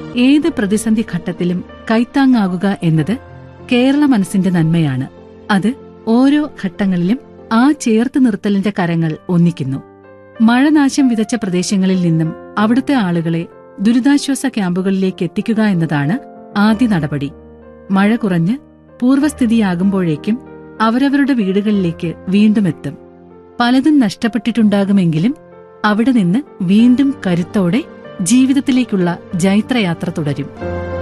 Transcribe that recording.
ഏത് പ്രതിസന്ധി ഘട്ടത്തിലും കൈത്താങ്ങാകുക എന്നത് കേരള മനസ്സിന്റെ നന്മയാണ് അത് ഓരോ ഘട്ടങ്ങളിലും ആ ചേർത്ത് നിർത്തലിന്റെ കരങ്ങൾ ഒന്നിക്കുന്നു മഴനാശം വിതച്ച പ്രദേശങ്ങളിൽ നിന്നും അവിടുത്തെ ആളുകളെ ദുരിതാശ്വാസ ക്യാമ്പുകളിലേക്ക് എത്തിക്കുക എന്നതാണ് ആദ്യ നടപടി മഴ കുറഞ്ഞ് പൂർവ്വസ്ഥിതിയാകുമ്പോഴേക്കും അവരവരുടെ വീടുകളിലേക്ക് വീണ്ടും എത്തും പലതും നഷ്ടപ്പെട്ടിട്ടുണ്ടാകുമെങ്കിലും അവിടെ നിന്ന് വീണ്ടും കരുത്തോടെ ജീവിതത്തിലേക്കുള്ള ജൈത്രയാത്ര തുടരും